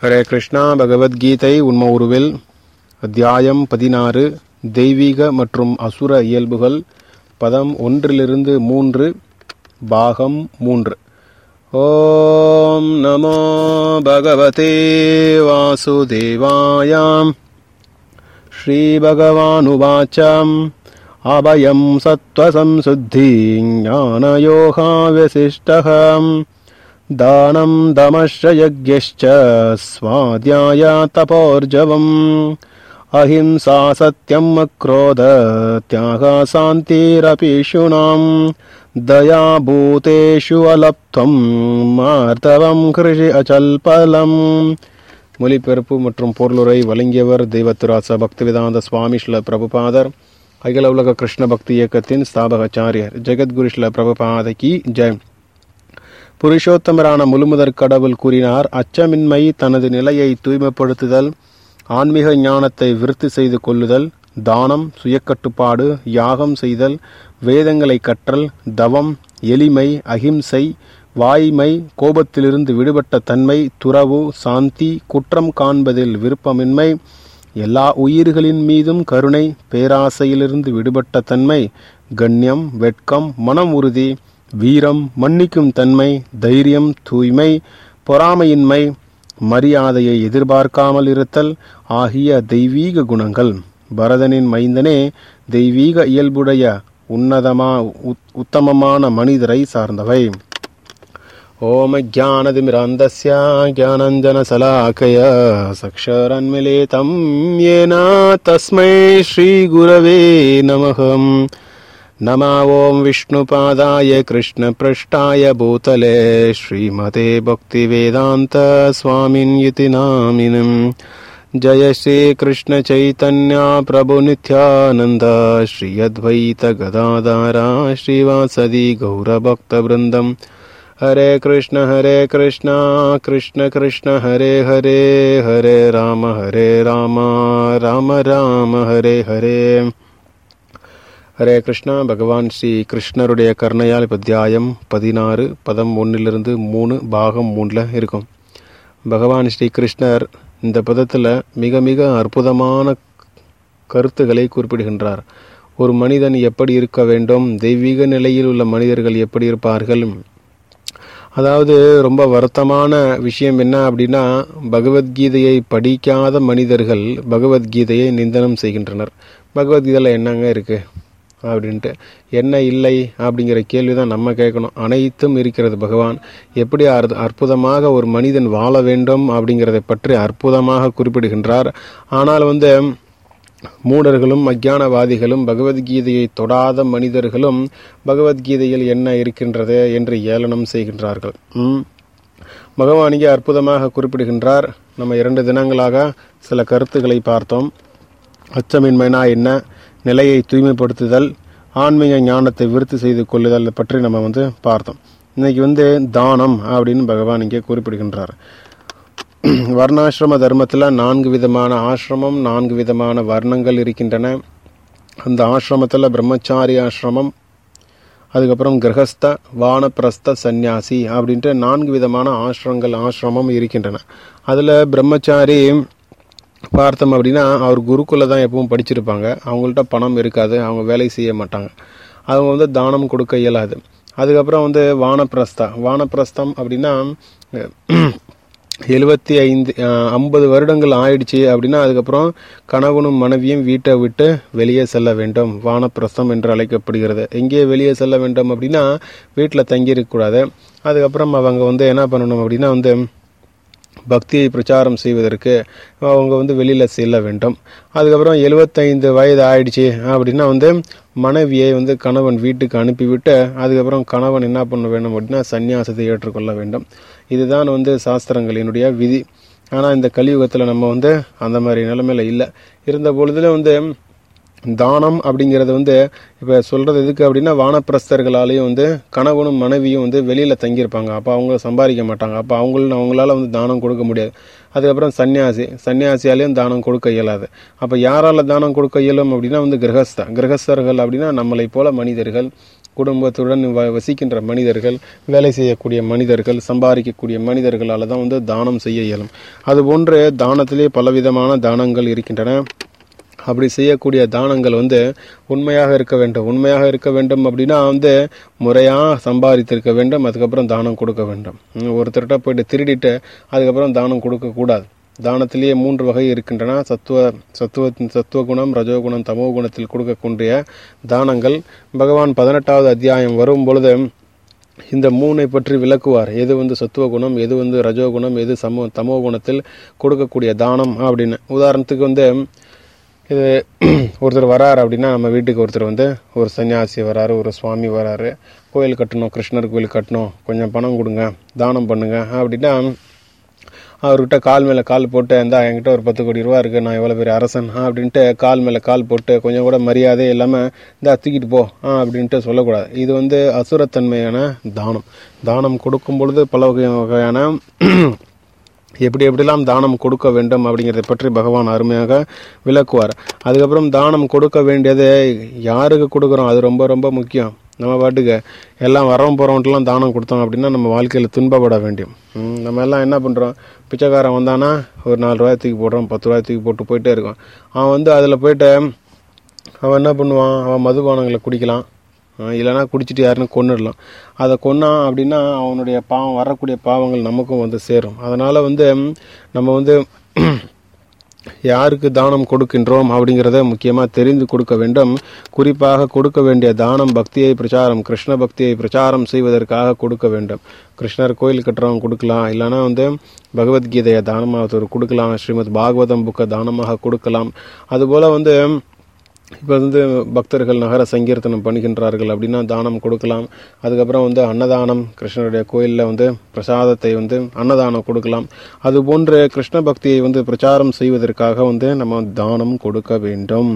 ஹரே கிருஷ்ணா பகவத்கீதை உண்ம உருவில் அத்தியாயம் பதினாறு தெய்வீக மற்றும் அசுர இயல்புகள் பதம் ஒன்றிலிருந்து மூன்று பாகம் மூன்று ஓம் நமோ பகவதே வாசுதேவாயாம் श्रीभगवानुवाचम् अभयं सत्त्वसंशुद्धि ज्ञानयोगाव्यशिष्टः दानं दमश्च यज्ञश्च स्वाध्याय तपोर्जवम् अहिंसा सत्यम् अक्रोध त्यागः शान्तिरपीषूणाम् दया भूतेषु अलप्त्वम् मार्दवम् कृषि अचल्पलम् மொழிபெயர்ப்பு மற்றும் பொருளுரை வழங்கியவர் தெய்வத்துராச பக்திவேதாந்த சுவாமி ஸ்ல பிரபுபாதர் அகில உலக கிருஷ்ண பக்தி இயக்கத்தின் ஸ்தாபகாச்சாரியர் ஜெகத்குரு ஸ்ல பிரபுபாதகி ஜெய் புருஷோத்தமரான முழுமுதற் கடவுள் கூறினார் அச்சமின்மை தனது நிலையை தூய்மைப்படுத்துதல் ஆன்மீக ஞானத்தை விருத்தி செய்து கொள்ளுதல் தானம் சுயக்கட்டுப்பாடு யாகம் செய்தல் வேதங்களை கற்றல் தவம் எளிமை அகிம்சை வாய்மை கோபத்திலிருந்து விடுபட்ட தன்மை துறவு சாந்தி குற்றம் காண்பதில் விருப்பமின்மை எல்லா உயிர்களின் மீதும் கருணை பேராசையிலிருந்து விடுபட்ட தன்மை கண்ணியம் வெட்கம் மனம் உறுதி வீரம் மன்னிக்கும் தன்மை தைரியம் தூய்மை பொறாமையின்மை மரியாதையை எதிர்பார்க்காமல் இருத்தல் ஆகிய தெய்வீக குணங்கள் பரதனின் மைந்தனே தெய்வீக இயல்புடைய உன்னதமா உத்தமமான மனிதரை சார்ந்தவை ॐ ज्ञानतिमिरान्तस्य ज्ञानञ्जनशलाकय सक्षरन्मिलितं येन तस्मै श्रीगुरवे नमः नमा ॐ विष्णुपादाय कृष्णपृष्ठाय भूतले श्रीमते भक्तिवेदान्तस्वामिन्यति नामिनम् जय श्रीकृष्णचैतन्या प्रभुनित्यानन्द श्री अद्वैतगदाधारा श्रीवासदि गौरभक्तवृन्दम् हरे कृष्ण हरे कृष्ण कृष्ण कृष्ण हरे हरे हरे राम हरे राम राम राम हरे हरे ஹரே கிருஷ்ணா பகவான் ஸ்ரீ கிருஷ்ணருடைய கருணையால் இப்போ அத்தியாயம் பதினாறு பதம் ஒன்றிலிருந்து மூணு பாகம் மூணில் இருக்கும் பகவான் ஸ்ரீ கிருஷ்ணர் இந்த பதத்தில் மிக மிக அற்புதமான கருத்துக்களை குறிப்பிடுகின்றார் ஒரு மனிதன் எப்படி இருக்க வேண்டும் தெய்வீக நிலையில் உள்ள மனிதர்கள் எப்படி இருப்பார்கள் அதாவது ரொம்ப வருத்தமான விஷயம் என்ன அப்படின்னா பகவத்கீதையை படிக்காத மனிதர்கள் பகவத்கீதையை நிந்தனம் செய்கின்றனர் பகவத்கீதையில் என்னங்க இருக்கு அப்படின்ட்டு என்ன இல்லை அப்படிங்கிற கேள்வி தான் நம்ம கேட்கணும் அனைத்தும் இருக்கிறது பகவான் எப்படி அற்புதமாக ஒரு மனிதன் வாழ வேண்டும் அப்படிங்கிறதை பற்றி அற்புதமாக குறிப்பிடுகின்றார் ஆனால் வந்து மூடர்களும் அஜானவாதிகளும் பகவத்கீதையை தொடாத மனிதர்களும் பகவத்கீதையில் என்ன இருக்கின்றது என்று ஏளனம் செய்கின்றார்கள் பகவான் இங்கே அற்புதமாக குறிப்பிடுகின்றார் நம்ம இரண்டு தினங்களாக சில கருத்துக்களை பார்த்தோம் அச்சமின்மைனா என்ன நிலையை தூய்மைப்படுத்துதல் ஆன்மீக ஞானத்தை விருத்தி செய்து கொள்ளுதல் பற்றி நம்ம வந்து பார்த்தோம் இன்னைக்கு வந்து தானம் அப்படின்னு பகவான் இங்கே குறிப்பிடுகின்றார் வர்ணாசிரம தர்மத்தில் நான்கு விதமான ஆசிரமம் நான்கு விதமான வர்ணங்கள் இருக்கின்றன அந்த ஆசிரமத்தில் பிரம்மச்சாரி ஆசிரமம் அதுக்கப்புறம் கிரகஸ்த வானப்பிரஸ்த சந்நியாசி அப்படின்ட்டு நான்கு விதமான ஆசிரமங்கள் ஆசிரமம் இருக்கின்றன அதில் பிரம்மச்சாரி பார்த்தோம் அப்படின்னா அவர் குருக்குள்ள தான் எப்பவும் படிச்சிருப்பாங்க அவங்கள்ட்ட பணம் இருக்காது அவங்க வேலை செய்ய மாட்டாங்க அவங்க வந்து தானம் கொடுக்க இயலாது அதுக்கப்புறம் வந்து வானப்பிரஸ்தா வானப்பிரஸ்தம் அப்படின்னா எழுபத்தி ஐந்து ஐம்பது வருடங்கள் ஆயிடுச்சு அப்படின்னா அதுக்கப்புறம் கணவனும் மனைவியும் வீட்டை விட்டு வெளியே செல்ல வேண்டும் வானப்பிரஸ்தம் என்று அழைக்கப்படுகிறது எங்கே வெளியே செல்ல வேண்டும் அப்படின்னா வீட்டில் தங்கியிருக்கக்கூடாது அதுக்கப்புறம் அவங்க வந்து என்ன பண்ணணும் அப்படின்னா வந்து பக்தியை பிரச்சாரம் செய்வதற்கு அவங்க வந்து வெளியில் செல்ல வேண்டும் அதுக்கப்புறம் எழுபத்தைந்து வயது ஆயிடுச்சு அப்படின்னா வந்து மனைவியை வந்து கணவன் வீட்டுக்கு அனுப்பிவிட்டு அதுக்கப்புறம் கணவன் என்ன பண்ண வேண்டும் அப்படின்னா சந்நியாசத்தை ஏற்றுக்கொள்ள வேண்டும் இதுதான் வந்து சாஸ்திரங்களினுடைய விதி ஆனால் இந்த கலியுகத்தில் நம்ம வந்து அந்த மாதிரி நிலைமையில இல்லை இருந்த பொழுதுல வந்து தானம் அப்படிங்கிறது வந்து இப்போ சொல்கிறது எதுக்கு அப்படின்னா வானப்பிரஸ்தர்களாலேயும் வந்து கணவனும் மனைவியும் வந்து வெளியில் தங்கியிருப்பாங்க அப்போ அவங்க சம்பாதிக்க மாட்டாங்க அப்போ அவங்களும் அவங்களால வந்து தானம் கொடுக்க முடியாது அதுக்கப்புறம் சன்னியாசி சன்னியாசியாலேயும் தானம் கொடுக்க இயலாது அப்போ யாரால தானம் கொடுக்க இயலும் அப்படின்னா வந்து கிரகஸ்தா கிரகஸ்தர்கள் அப்படின்னா நம்மளை போல மனிதர்கள் குடும்பத்துடன் வ- வசிக்கின்ற மனிதர்கள் வேலை செய்யக்கூடிய மனிதர்கள் சம்பாதிக்கக்கூடிய மனிதர்களால் தான் வந்து தானம் செய்ய இயலும் அதுபோன்று தானத்திலே பலவிதமான தானங்கள் இருக்கின்றன அப்படி செய்யக்கூடிய தானங்கள் வந்து உண்மையாக இருக்க வேண்டும் உண்மையாக இருக்க வேண்டும் அப்படின்னா வந்து முறையாக சம்பாதித்திருக்க வேண்டும் அதுக்கப்புறம் தானம் கொடுக்க வேண்டும் ம், ஒருத்தர்கிட்ட போயிட்டு திருடிட்டு அதுக்கப்புறம் தானம் கொடுக்கக்கூடாது தானத்திலேயே மூன்று வகை இருக்கின்றன சத்துவ சத்துவ சத்துவ குணம் ரஜோகுணம் தமோ குணத்தில் கொடுக்கக்கூடிய தானங்கள் பகவான் பதினெட்டாவது அத்தியாயம் வரும் பொழுது இந்த மூனை பற்றி விளக்குவார் எது வந்து சத்துவ குணம் எது வந்து ரஜோகுணம் எது சமோ தமோ குணத்தில் கொடுக்கக்கூடிய தானம் அப்படின்னு உதாரணத்துக்கு வந்து இது ஒருத்தர் வராரு அப்படின்னா நம்ம வீட்டுக்கு ஒருத்தர் வந்து ஒரு சன்னியாசி வராரு ஒரு சுவாமி வராரு கோயில் கட்டணும் கிருஷ்ணர் கோயில் கட்டணும் கொஞ்சம் பணம் கொடுங்க தானம் பண்ணுங்க அப்படின்னா அவர்கிட்ட கால் மேலே கால் போட்டு இந்தா என்கிட்ட ஒரு பத்து கோடி ரூபா இருக்குது நான் எவ்வளோ பெரிய அரசன் ஆ அப்படின்ட்டு கால் மேலே கால் போட்டு கொஞ்சம் கூட மரியாதை இல்லாமல் இந்தா தூக்கிட்டு போ ஆ அப்படின்ட்டு சொல்லக்கூடாது இது வந்து அசுரத்தன்மையான தானம் தானம் கொடுக்கும் பொழுது பல வகை- வகையான எப்படி எப்படிலாம் தானம் கொடுக்க வேண்டும் அப்படிங்கிறதை பற்றி பகவான் அருமையாக விளக்குவார் அதுக்கப்புறம் தானம் கொடுக்க வேண்டியது யாருக்கு கொடுக்குறோம் அது ரொம்ப ரொம்ப முக்கியம் நம்ம பாட்டுக்கு எல்லாம் வரவும் போகிறவன்ட்டுலாம் தானம் கொடுத்தோம் அப்படின்னா நம்ம வாழ்க்கையில் துன்பப்பட வேண்டும் ம், நம்ம எல்லாம் என்ன பண்ணுறோம் பிச்சைக்காரன் வந்தானா ஒரு நாலு ரூபாய் தூக்கி போடுறோம் பத்து ரூபாய் தூக்கி போட்டு போயிட்டே இருக்கோம் அவன் வந்து அதில் போயிட்டு அவன் என்ன பண்ணுவான் அவன் மதுபானங்களை குடிக்கலாம் அஹ் இல்லைன்னா குடிச்சிட்டு யாருன்னு கொன்னுடலாம் அதை கொன்னான் அப்படின்னா அவனுடைய பாவம் வரக்கூடிய பாவங்கள் நமக்கும் வந்து சேரும் அதனால் வந்து ம், நம்ம வந்து யாருக்கு தானம் கொடுக்கின்றோம் அப்படிங்கிறத முக்கியமாக தெரிந்து கொடுக்க வேண்டும் குறிப்பாக கொடுக்க வேண்டிய தானம் பக்தியை பிரச்சாரம் கிருஷ்ண பக்தியை பிரச்சாரம் செய்வதற்காக கொடுக்க வேண்டும் கிருஷ்ணர் கோயில் கட்டுறவங்க கொடுக்கலாம் இல்லைன்னா வந்து பகவத்கீதையை தானமாக ஒருத்தர் கொடுக்கலாம் ஸ்ரீமத் பாகவதம் புக்கை தானமாக கொடுக்கலாம் அதுபோல் வந்து இப்போ வந்து பக்தர்கள் நகர சங்கீர்த்தனம் பண்ணுகின்றார்கள் அப்படின்னா தானம் கொடுக்கலாம் அதுக்கப்புறம் வந்து அன்னதானம் கிருஷ்ணருடைய கோயிலில் வந்து பிரசாதத்தை வந்து அன்னதானம் கொடுக்கலாம் அதுபோன்று கிருஷ்ண பக்தியை வந்து பிரச்சாரம் செய்வதற்காக வந்து நம்ம தானம் கொடுக்க வேண்டும்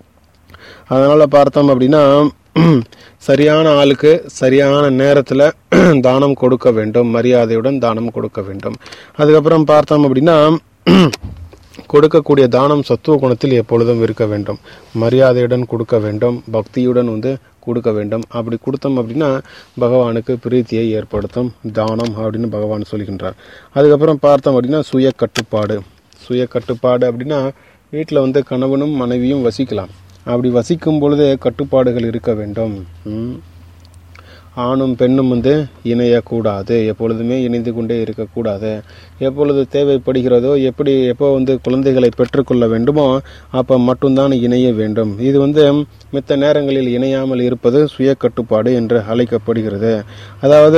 அதனால பார்த்தோம் அப்படின்னா சரியான ஆளுக்கு சரியான நேரத்தில் தானம் கொடுக்க வேண்டும் மரியாதையுடன் தானம் கொடுக்க வேண்டும் அதுக்கப்புறம் பார்த்தோம் அப்படின்னா கொடுக்கக்கூடிய தானம் சத்துவ குணத்தில் எப்பொழுதும் இருக்க வேண்டும் மரியாதையுடன் கொடுக்க வேண்டும் பக்தியுடன் வந்து கொடுக்க வேண்டும் அப்படி கொடுத்தோம் அப்படின்னா பகவானுக்கு பிரீத்தியை ஏற்படுத்தும் தானம் அப்படின்னு பகவான் சொல்கின்றார் அதுக்கப்புறம் பார்த்தோம் அப்படின்னா சுய கட்டுப்பாடு சுய கட்டுப்பாடு அப்படின்னா வீட்டில் வந்து கணவனும் மனைவியும் வசிக்கலாம் அப்படி வசிக்கும் பொழுதே கட்டுப்பாடுகள் இருக்க வேண்டும் ம். ஆணும் பெண்ணும் வந்து இணையக்கூடாது எப்பொழுதுமே இணைந்து கொண்டே இருக்கக்கூடாது எப்பொழுது தேவைப்படுகிறதோ எப்படி எப்போ வந்து குழந்தைகளை பெற்றுக்கொள்ள வேண்டுமோ அப்போ மட்டும்தான் இணைய வேண்டும் இது வந்து மித்த நேரங்களில் இணையாமல் இருப்பது சுய கட்டுப்பாடு என்று அழைக்கப்படுகிறது அதாவது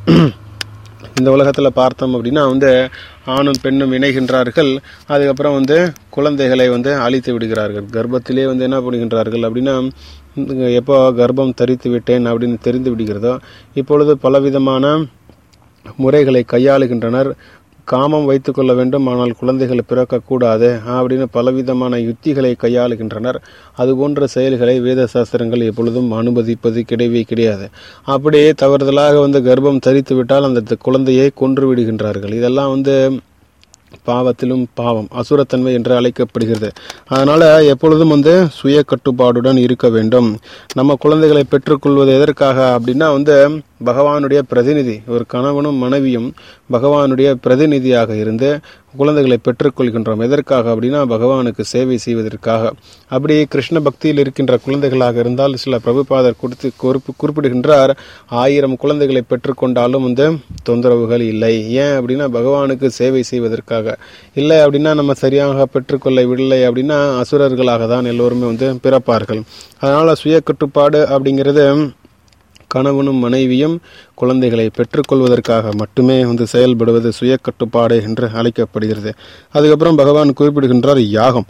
இந்த உலகத்தில் பார்த்தோம் அப்படின்னா வந்து ஆணும் பெண்ணும் இணைகின்றார்கள் அதுக்கப்புறம் வந்து குழந்தைகளை வந்து அழித்து விடுகிறார்கள் கர்ப்பத்திலே வந்து என்ன பண்ணுகின்றார்கள் அப்படின்னா இந்த எப்போ கர்ப்பம் தரித்து விட்டேன் அப்படின்னு தெரிந்து விடுகிறதோ இப்பொழுது பலவிதமான முறைகளை கையாளுகின்றனர் காமம் வைத்துக்கொள்ள வேண்டும் ஆனால் குழந்தைகள் பிறக்கக்கூடாது அப்படின்னு பலவிதமான யுத்திகளை கையாளுகின்றனர் அதுபோன்ற செயல்களை வேத சாஸ்திரங்கள் எப்பொழுதும் அனுமதிப்பது கிடையவே கிடையாது அப்படியே தவறுதலாக வந்து கர்ப்பம் தரித்து விட்டால் அந்த குழந்தையை கொன்று விடுகின்றார்கள் இதெல்லாம் வந்து பாவத்திலும் பாவம் அசுரத்தன்மை என்று அழைக்கப்படுகிறது அதனால எப்பொழுதும் வந்து சுய கட்டுப்பாடுடன் இருக்க வேண்டும் நம்ம குழந்தைகளை பெற்றுக்கொள்வது எதற்காக அப்படின்னா வந்து பகவானுடைய பிரதிநிதி ஒரு கணவனும் மனைவியும் பகவானுடைய பிரதிநிதியாக இருந்து குழந்தைகளை பெற்றுக்கொள்கின்றோம் எதற்காக அப்படின்னா பகவானுக்கு சேவை செய்வதற்காக அப்படி கிருஷ்ண பக்தியில் இருக்கின்ற குழந்தைகளாக இருந்தால் சில பிரபுபாதர் கொடுத்து குறிப்பு குறிப்பிடுகின்றார் ஆயிரம் குழந்தைகளை பெற்றுக்கொண்டாலும் வந்து தொந்தரவுகள் இல்லை ஏன் அப்படின்னா பகவானுக்கு சேவை செய்வதற்காக இல்லை அப்படின்னா நம்ம சரியாக பெற்றுக்கொள்ளவில்லை அப்படின்னா அசுரர்களாக தான் எல்லோருமே வந்து பிறப்பார்கள் அதனால சுய கட்டுப்பாடு அப்படிங்கிறது கணவனும் மனைவியும் குழந்தைகளை பெற்றுக்கொள்வதற்காக மட்டுமே வந்து செயல்படுவது சுய கட்டுப்பாடு என்று அழைக்கப்படுகிறது அதுக்கப்புறம் பகவான் குறிப்பிடுகின்றார் யாகம்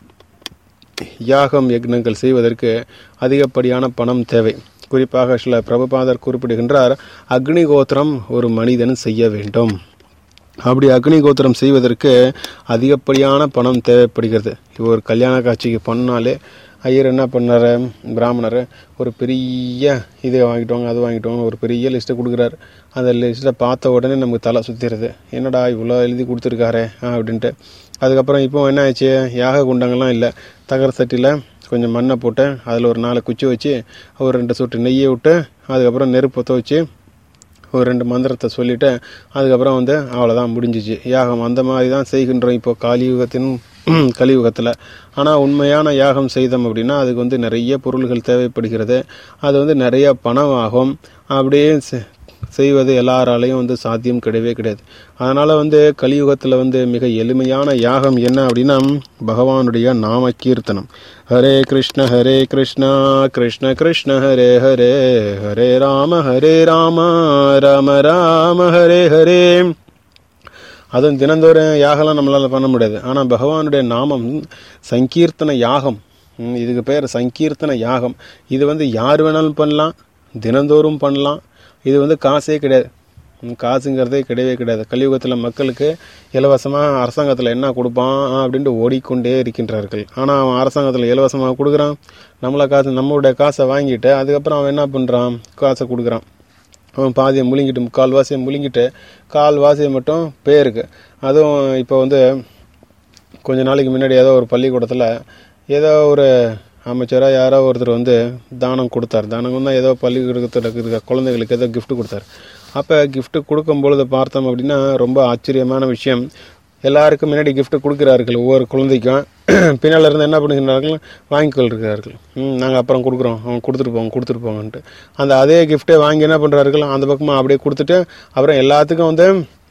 யாகம் யக்னங்கள் செய்வதற்கு அதிகப்படியான பணம் தேவை குறிப்பாக சில பிரபுபாதர் குறிப்பிடுகின்றார் அக்னிகோத்திரம் ஒரு மனிதன் செய்ய வேண்டும் அப்படி அக்னிகோத்திரம் செய்வதற்கு அதிகப்படியான பணம் தேவைப்படுகிறது இப்போ ஒரு கல்யாண காட்சிக்கு பண்ணாலே ஐயர் என்ன பண்ணாரு பிராமணர் ஒரு பெரிய இதை வாங்கிட்டு வாங்க அது வாங்கிட்டு வாங்க ஒரு பெரிய லிஸ்ட்டை கொடுக்குறாரு அந்த லிஸ்ட்டை பார்த்த உடனே நமக்கு தலை சுற்றிடுது என்னடா இவ்வளோ எழுதி கொடுத்துருக்காரே அப்படின்ட்டு அதுக்கப்புறம் இப்போ என்ன ஆச்சு யாக குண்டங்கள்லாம் இல்லை தகர சட்டியில் கொஞ்சம் மண்ணை போட்டு அதில் ஒரு நாலு குச்சி வச்சு ஒரு ரெண்டு சொட்டு நெய்யை விட்டு அதுக்கப்புறம் நெருப்பு பற்ற வச்சு ஒரு ரெண்டு மந்திரத்தை சொல்லிட்டு அதுக்கப்புறம் வந்து அவ்வளோதான் முடிஞ்சிச்சு யாகம் அந்த மாதிரி தான் செய்கின்றோம் இப்போ காலியுகத்தின் கலியுகத்தில் ஆனால் உண்மையான யாகம் செய்தோம் அப்படின்னா அதுக்கு வந்து நிறைய பொருள்கள் தேவைப்படுகிறது அது வந்து நிறைய பணம் ஆகும் அப்படியே செ- செய்வது எல்லாராலையும் வந்து சாத்தியம் கிடையவே கிடையாது அதனால் வந்து கலியுகத்தில் வந்து மிக எளிமையான யாகம் என்ன அப்படின்னா பகவானுடைய நாம கீர்த்தனம் ஹரே கிருஷ்ண ஹரே கிருஷ்ணா கிருஷ்ண கிருஷ்ண ஹரே ஹரே ஹரே ராம ஹரே ராம ராம ராம ஹரே ஹரே அதுவும் தினந்தோறும் யாகம்லாம் நம்மளால் பண்ண முடியாது ஆனால் பகவானுடைய நாமம் சங்கீர்த்தன யாகம் ம், இதுக்கு பேர் சங்கீர்த்தன யாகம் இது வந்து யார் வேணாலும் பண்ணலாம் தினந்தோறும் பண்ணலாம் இது வந்து காசே கிடையாது ம், காசுங்கிறதே கிடையவே கிடையாது கலியுகத்தில் மக்களுக்கு இலவசமாக அரசாங்கத்தில் என்ன கொடுப்பான் அப்படின்ட்டு ஓடிக்கொண்டே இருக்கின்றார்கள் ஆனால் அவன் அரசாங்கத்தில் இலவசமாக கொடுக்குறான் நம்மளை காசு நம்மளுடைய காசை வாங்கிட்டு அதுக்கப்புறம் அவன் என்ன பண்ணுறான் காசை கொடுக்குறான் அவன் பாதியை முழுங்கிட்டு முக்கால்வாசியை முழுங்கிட்டு கால்வாசியை மட்டும் பேருக்கு அதுவும் இப்போ வந்து கொஞ்ச நாளைக்கு முன்னாடி ஏதோ ஒரு பள்ளிக்கூடத்தில் ஏதோ ஒரு அமைச்சராக யாரோ ஒருத்தர் வந்து தானம் கொடுத்தார் தானம் தான் ஏதோ பள்ளிக்கூடத்தில் இருக்கிற குழந்தைகளுக்கு ஏதோ gift கொடுத்தார் அப்போ gift கொடுக்கும் பொழுது பார்த்தோம் அப்படின்னா ரொம்ப ஆச்சரியமான விஷயம் எல்லாருக்கும் முன்னாடி gift கொடுக்கிறார்கள் ஒவ்வொரு குழந்தைக்கும் பின்னால் இருந்து என்ன பண்ணுகிறார்கள் வாங்கிக் இருக்கிறார்கள் ம் நாங்கள் அப்புறம் கொடுக்குறோம் அவங்க கொடுத்துட்டு போங்க கொடுத்துட்டு போங்கன்ட்டு அந்த அதே கிஃப்ட்டை வாங்கி என்ன பண்ணுறார்கள் அந்த பக்கமாக அப்படியே கொடுத்துட்டு அப்புறம் எல்லாத்துக்கும் வந்து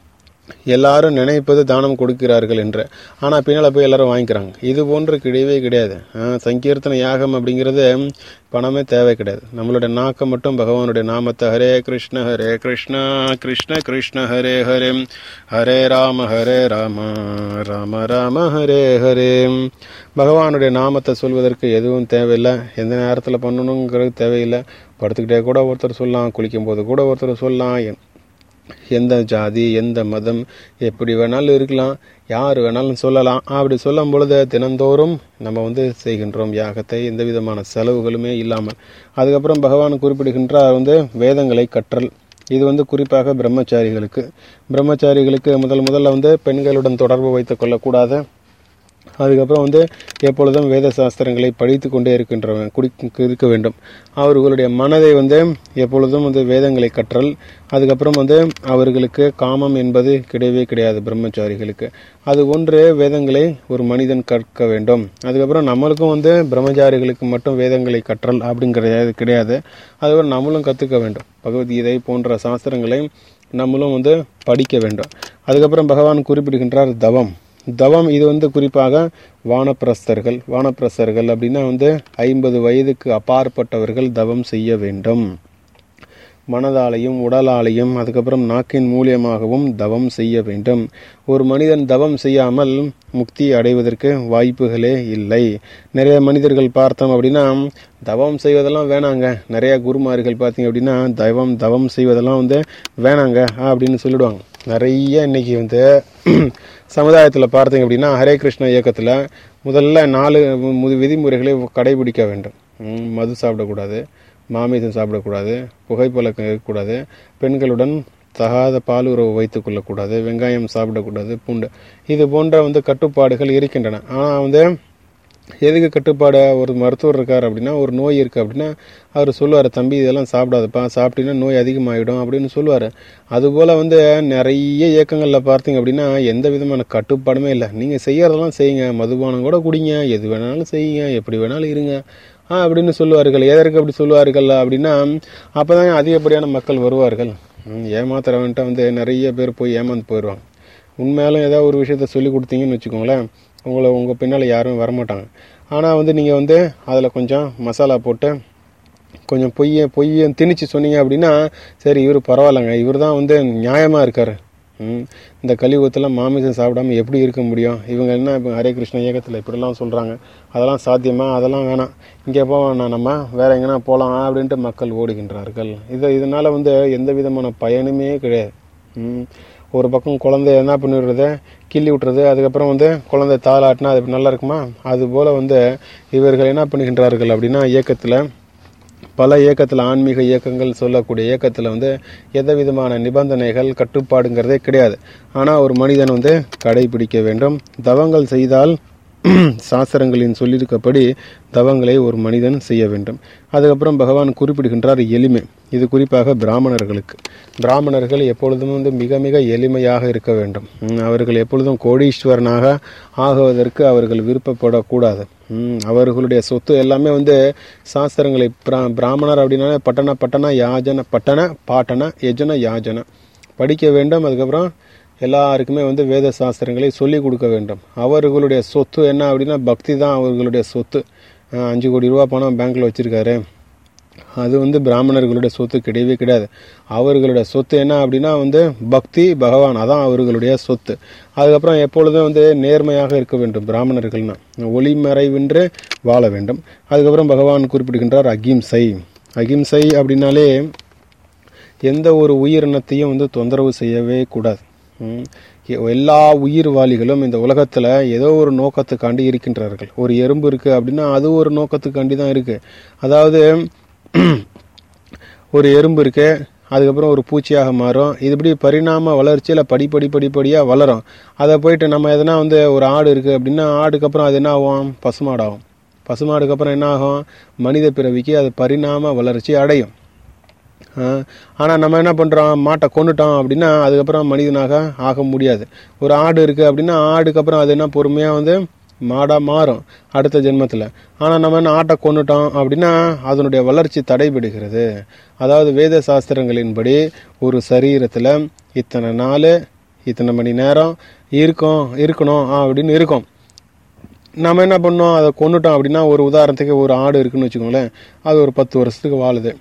எல்லாரும் நினைப்பது தானம் கொடுக்கிறார்கள் என்று ஆனால் பின்னால் போய் எல்லாரும் வாங்கிக்கிறாங்க இது போன்று கிடையவே கிடையாது ஆ, சங்கீர்த்தன யாகம் அப்படிங்கிறது பணமே தேவை கிடையாது நம்மளுடைய நாக்கம் மட்டும் பகவானுடைய நாமத்தை ஹரே கிருஷ்ண ஹரே கிருஷ்ணா கிருஷ்ண கிருஷ்ண ஹரே ஹரே ஹரே ராம ஹரே ராம ராம ராம ஹரே ஹரே பகவானுடைய நாமத்தை சொல்வதற்கு எதுவும் தேவையில்லை எந்த நேரத்தில் பண்ணணுங்கிறது தேவையில்லை படுத்துக்கிட்டே கூட ஒருத்தர் சொல்லலாம் குளிக்கும் போது கூட ஒருத்தர் சொல்லலாம் எ- எந்த ஜாதி எந்த மதம் எப்படி வேணாலும் இருக்கலாம் யார் வேணாலும் சொல்லலாம் அப்படி சொல்லும் பொழுது தினந்தோறும் நம்ம வந்து செய்கின்றோம் யாகத்தை எந்த விதமான செலவுகளுமே இல்லாமல் அதுக்கப்புறம் பகவான் குறிப்பிடுகின்றார் வந்து வேதங்களை கற்றல் இது வந்து குறிப்பாக பிரம்மச்சாரிகளுக்கு பிரம்மச்சாரிகளுக்கு முதல் முதல்ல வந்து பெண்களுடன் தொடர்பு வைத்துக் கொள்ளக்கூடாது அதுக்கப்புறம் வந்து எப்பொழுதும் வேத சாஸ்திரங்களை படித்து கொண்டே இருக்கின்றவன் குடி இருக்க வேண்டும் அவர்களுடைய மனதை வந்து எப்பொழுதும் வந்து வேதங்களை கற்றல் அதுக்கப்புறம் வந்து அவர்களுக்கு காமம் என்பது கிடையவே கிடையாது பிரம்மச்சாரிகளுக்கு அது ஒன்று வேதங்களை ஒரு மனிதன் கற்க வேண்டும் அதுக்கப்புறம் நம்மளுக்கும் வந்து பிரம்மச்சாரிகளுக்கு மட்டும் வேதங்களை கற்றல் அப்படிங்கிறது கிடையாது அதுக்கப்புறம் நம்மளும் கற்றுக்க வேண்டும் பகவத்கீதை போன்ற சாஸ்திரங்களை நம்மளும் வந்து படிக்க வேண்டும் அதுக்கப்புறம் பகவான் குறிப்பிடுகின்றார் தவம் தவம் இது வந்து குறிப்பாக வானப்பிரஸ்தர்கள் வானப்பிரஸ்தர்கள் அப்படின்னா வந்து ஐம்பது வயதுக்கு அப்பாற்பட்டவர்கள் தவம் செய்ய வேண்டும் மனதாலையும் உடலாலையும் அதுக்கப்புறம் நாக்கின் மூலியமாகவும் தவம் செய்ய வேண்டும் ஒரு மனிதன் தவம் செய்யாமல் முக்தி அடைவதற்கு வாய்ப்புகளே இல்லை நிறைய மனிதர்கள் பார்த்தோம் அப்படின்னா தவம் செய்வதெல்லாம் வேணாங்க நிறைய குருமார்கள் பார்த்தீங்க அப்படின்னா தவம் தவம் செய்வதெல்லாம் வந்து வேணாங்க அப்படின்னு சொல்லிடுவாங்க நிறைய இன்னைக்கு வந்து சமுதாயத்தில் பார்த்தீங்க அப்படின்னா ஹரே கிருஷ்ண இயக்கத்தில் முதல்ல நாலு மு- விதிமுறைகளை கடைபிடிக்க வேண்டும் ம், மது சாப்பிடக்கூடாது மாமிசம் சாப்பிடக்கூடாது புகைப்பழக்கம் இருக்கக்கூடாது பெண்களுடன் தகாத பால் உறவு வைத்துக் கொள்ளக்கூடாது வெங்காயம் சாப்பிடக்கூடாது பூண்டு இது போன்ற வந்து கட்டுப்பாடுகள் இருக்கின்றன ஆனால் வந்து எதுக்கு கட்டுப்பாடு ஒரு மருத்துவர் இருக்கார் அப்படின்னா ஒரு நோய் இருக்கு அப்படின்னா அவர் சொல்லுவார் தம்பி இதெல்லாம் சாப்பிடாதப்பா சாப்பிட்டீங்கன்னா நோய் அதிகமாகிடும் அப்படின்னு சொல்லுவார் அதுபோல் வந்து நிறைய இயக்கங்களில் பார்த்தீங்க அப்படின்னா எந்த விதமான கட்டுப்பாடுமே இல்லை நீங்கள் செய்யறதெல்லாம் செய்யுங்க மதுபானம் கூட குடிங்க எது வேணாலும் செய்யுங்க எப்படி வேணாலும் இருங்க ஆ அப்படின்னு சொல்லுவார்கள் எதற்கு அப்படி சொல்லுவார்கள் அப்படின்னா அப்போதான் அதிகப்படியான மக்கள் வருவார்கள் ம், ஏமாத்துறவன்ட்ட வந்து நிறைய பேர் போய் ஏமாந்து போயிடுவாங்க உண்மையாலும் ஏதாவது ஒரு விஷயத்த சொல்லி கொடுத்தீங்கன்னு வச்சுக்கோங்களேன் உங்களை உங்கள் பின்னால் யாரும் வரமாட்டாங்க ஆனால் வந்து நீங்கள் வந்து அதில் கொஞ்சம் மசாலா போட்டு கொஞ்சம் பொய்ய பொய்ய திணிச்சு சொன்னீங்க அப்படின்னா சரி இவர் பரவாயில்லைங்க இவர் தான் வந்து நியாயமாக இருக்கார் ம், இந்த கலியுகத்தில் மாமிசம் சாப்பிடாம எப்படி இருக்க முடியும் இவங்க என்ன இப்போ ஹரே கிருஷ்ண இயக்கத்தில் இப்படிலாம் சொல்கிறாங்க அதெல்லாம் சாத்தியமா அதெல்லாம் வேணாம் இங்கே போவேண்ணா நம்ம வேற எங்கன்னா போகலாம் அப்படின்ட்டு மக்கள் ஓடுகின்றார்கள் இது இதனால் வந்து எந்த விதமான பயனுமே கிடையாது ம். ஒரு பக்கம் குழந்தை என்ன பண்ணிடுறது கிள்ளி விட்டுறது அதுக்கப்புறம் வந்து குழந்தை தாளாட்டினா அது நல்லா இருக்குமா அது போல் வந்து இவர்கள் என்ன பண்ணுகின்றார்கள் அப்படின்னா இயக்கத்தில் பல இயக்கத்தில் ஆன்மீக இயக்கங்கள் சொல்லக்கூடிய இயக்கத்தில் வந்து எந்த விதமான நிபந்தனைகள் கட்டுப்பாடுங்கிறதே கிடையாது ஆனால் ஒரு மனிதன் வந்து கடைபிடிக்க வேண்டும் தவங்கள் செய்தால் சாஸ்திரங்களின் சொல்லியிருக்கப்படி தவங்களை ஒரு மனிதன் செய்ய வேண்டும் அதுக்கப்புறம் பகவான் குறிப்பிடுகின்றார் எளிமை இது குறிப்பாக பிராமணர்களுக்கு பிராமணர்கள் எப்பொழுதும் வந்து மிக மிக எளிமையாக இருக்க வேண்டும் ம், அவர்கள் எப்பொழுதும் கோடீஸ்வரனாக ஆகுவதற்கு அவர்கள் விருப்பப்படக்கூடாது ம், அவர்களுடைய சொத்து எல்லாமே வந்து சாஸ்திரங்களை பிரா பிராமணர் அப்படின்னாலே பட்டண பட்டண யாஜன பட்டண பாட்டன யஜன யாஜன படிக்க வேண்டும் அதுக்கப்புறம் எல்லாருக்குமே வந்து வேத சாஸ்திரங்களை சொல்லிக் கொடுக்க வேண்டும் அவர்களுடைய சொத்து என்ன அப்படின்னா பக்தி தான் அவர்களுடைய சொத்து அஹ் அஞ்சு கோடி ரூபா பணம் பேங்க்ல வச்சிருக்காரு அது வந்து பிராமணர்களுடைய சொத்து கிடையவே கிடையாது அவர்களுடைய சொத்து என்ன அப்படின்னா வந்து பக்தி பகவான் அதான் அவர்களுடைய சொத்து அதுக்கப்புறம் எப்பொழுதும் வந்து நேர்மையாக இருக்க வேண்டும் பிராமணர்கள்னா ஒளிமறைவின்றி வாழ வேண்டும் அதுக்கப்புறம் பகவான் குறிப்பிடுகின்றார் அகிம்சை அகிம்சை அப்படின்னாலே எந்த ஒரு உயிரினத்தையும் வந்து தொந்தரவு செய்யவே கூடாது ம். எ- எல்லா உயிர்வாளிகளும் இந்த உலகத்துல ஏதோ ஒரு நோக்கத்துக்காண்டி இருக்கின்றார்கள் ஒரு எறும்பு இருக்கு அப்படின்னா அது ஒரு நோக்கத்துக்காண்டி தான் இருக்கு அதாவது ஒரு எறும்பு இருக்கு அதுக்கப்புறம் ஒரு பூச்சியாக மாறும் இது இப்படி பரிணாம வளர்ச்சியில் படிப்படி படிப்படியாக வளரும் அதை போயிட்டு நம்ம எதனா வந்து ஒரு ஆடு இருக்குது அப்படின்னா ஆடுக்கு அப்புறம் அது என்ன ஆகும் பசுமாடாகும் பசுமாடுக்கு அப்புறம் என்ன ஆகும் மனித பிறவிக்கு அது பரிணாம வளர்ச்சி அடையும் ஆனால் நம்ம என்ன பண்ணுறோம் மாட்டை கொண்டுட்டோம் அப்படின்னா அதுக்கப்புறம் மனிதனாக ஆக முடியாது ஒரு ஆடு இருக்குது அப்படின்னா ஆடுக்கு அப்புறம் அது என்ன பொறுமையாக வந்து மாடாக மாறும் அடுத்த ஜென்மத்தில் ஆனால் நம்ம என்ன ஆட்டை கொண்டுட்டோம் அப்படின்னா அதனுடைய வளர்ச்சி தடைபடுகிறது அதாவது வேத சாஸ்திரங்களின்படி ஒரு சரீரத்தில் இத்தனை நாள் இத்தனை மணி நேரம் இருக்கும் இருக்கணும் அப்படின்னு இருக்கும் நம்ம என்ன பண்ணோம் அதை கொண்டுட்டோம் அப்படின்னா ஒரு உதாரணத்துக்கு ஒரு ஆடு இருக்குன்னு வச்சுக்கோங்களேன் அது ஒரு பத்து வருஷத்துக்கு வாழுது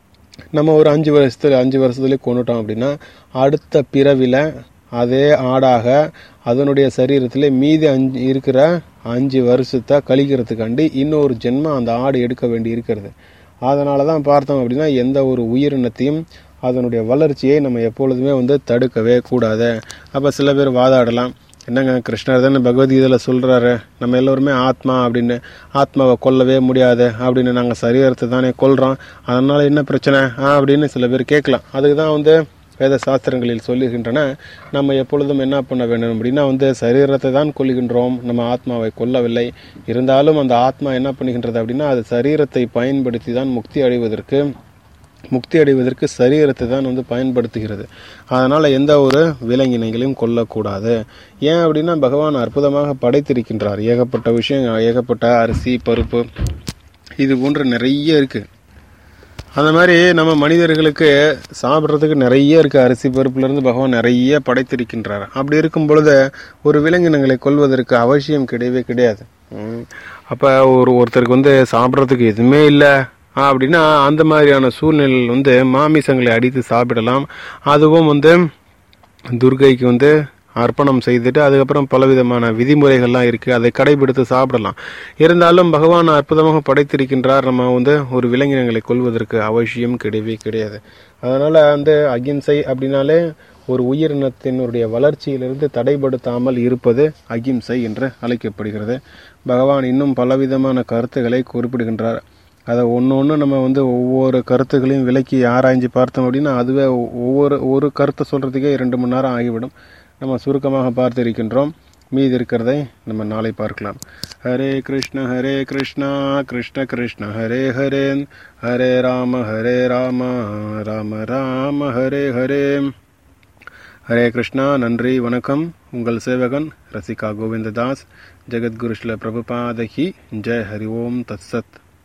நம்ம ஒரு அஞ்சு வருஷத்துல அஞ்சு வருஷத்துலேயே கொண்டுட்டோம் அப்படின்னா அடுத்த பிறவில அதே ஆடாக அதனுடைய சரீரத்தில் மீதி அஞ்சு இருக்கிற அஞ்சு வருஷத்தை கழிக்கிறதுக்காண்டி இன்னொரு ஜென்மம் அந்த ஆடு எடுக்க வேண்டி இருக்கிறது அதனால தான் பார்த்தோம் அப்படின்னா எந்த ஒரு உயிரினத்தையும் அதனுடைய வளர்ச்சியை நம்ம எப்பொழுதுமே வந்து தடுக்கவே கூடாது அப்போ சில பேர் வாதாடலாம் என்னங்க கிருஷ்ணர் தானே பகவத்கீதையில் சொல்கிறாரு நம்ம எல்லோருமே ஆத்மா அப்படின்னு ஆத்மாவை கொல்லவே முடியாது அப்படின்னு நாங்கள் சரீரத்தை தானே கொல்றோம் அதனால் என்ன பிரச்சனை ஆ அப்படின்னு சில பேர் கேட்கலாம் அதுக்கு தான் வந்து வேத சாஸ்திரங்களில் சொல்லுகின்றன நம்ம எப்பொழுதும் என்ன பண்ண வேண்டும் அப்படின்னா வந்து சரீரத்தை தான் கொல்லுகின்றோம் நம்ம ஆத்மாவை கொல்லவில்லை இருந்தாலும் அந்த ஆத்மா என்ன பண்ணுகின்றது அப்படின்னா அது சரீரத்தை பயன்படுத்தி தான் முக்தி அடைவதற்கு முக்தி அடைவதற்கு சரீரத்தை தான் வந்து பயன்படுத்துகிறது அதனால எந்த ஒரு விலங்கினங்களையும் கொல்லக்கூடாது ஏன் அப்படின்னா பகவான் அற்புதமாக படைத்திருக்கின்றார் ஏகப்பட்ட விஷயம் ஏகப்பட்ட அரிசி பருப்பு இது போன்ற நிறைய இருக்கு அந்த மாதிரி நம்ம மனிதர்களுக்கு சாப்பிட்றதுக்கு நிறைய இருக்கு அரிசி பருப்புல இருந்து பகவான் நிறைய படைத்திருக்கின்றார் அப்படி இருக்கும் பொழுது ஒரு விலங்கினங்களை கொல்வதற்கு அவசியம் கிடையவே கிடையாது ம். அப்ப ஒரு ஒருத்தருக்கு வந்து சாப்பிட்றதுக்கு எதுவுமே இல்லை அப்படின்னா அந்த மாதிரியான சூழ்நிலையில் வந்து மாமிசங்களை அடித்து சாப்பிடலாம் அதுவும் வந்து துர்கைக்கு வந்து அர்ப்பணம் செய்துட்டு அதுக்கப்புறம் பலவிதமான விதிமுறைகள்லாம் இருக்கு அதை கடைபிடித்து சாப்பிடலாம் இருந்தாலும் பகவான் அற்புதமாக படைத்திருக்கின்றார் நம்ம வந்து ஒரு விலங்கினங்களை கொள்வதற்கு அவசியம் கிடையவே கிடையாது அதனால வந்து அகிம்சை அப்படின்னாலே ஒரு உயிரினத்தினுடைய வளர்ச்சியிலிருந்து தடைப்படுத்தாமல் இருப்பது அகிம்சை என்று அழைக்கப்படுகிறது பகவான் இன்னும் பலவிதமான கருத்துக்களை குறிப்பிடுகின்றார் அதை ஒன்று ஒன்று நம்ம வந்து ஒவ்வொரு கருத்துக்களையும் விலக்கி ஆராய்ஞ்சு பார்த்தோம் அப்படின்னா அதுவே ஒவ்வொரு ஒரு கருத்தை சொல்றதுக்கே இரண்டு மணி நேரம் ஆகிவிடும் நம்ம சுருக்கமாக பார்த்து இருக்கின்றோம் மீதி இருக்கிறதை நம்ம நாளை பார்க்கலாம் ஹரே கிருஷ்ண ஹரே கிருஷ்ணா கிருஷ்ண கிருஷ்ண ஹரே ஹரே ஹரே ராம ஹரே ராம ராம ராம ஹரே ஹரே ஹரே கிருஷ்ணா நன்றி வணக்கம் உங்கள் சேவகன் ரசிகா கோவிந்ததாஸ் ஜெகத்குரு ஸ்ல பிரபுபாதகி ஜெய் ஹரி ஓம் தத்சத்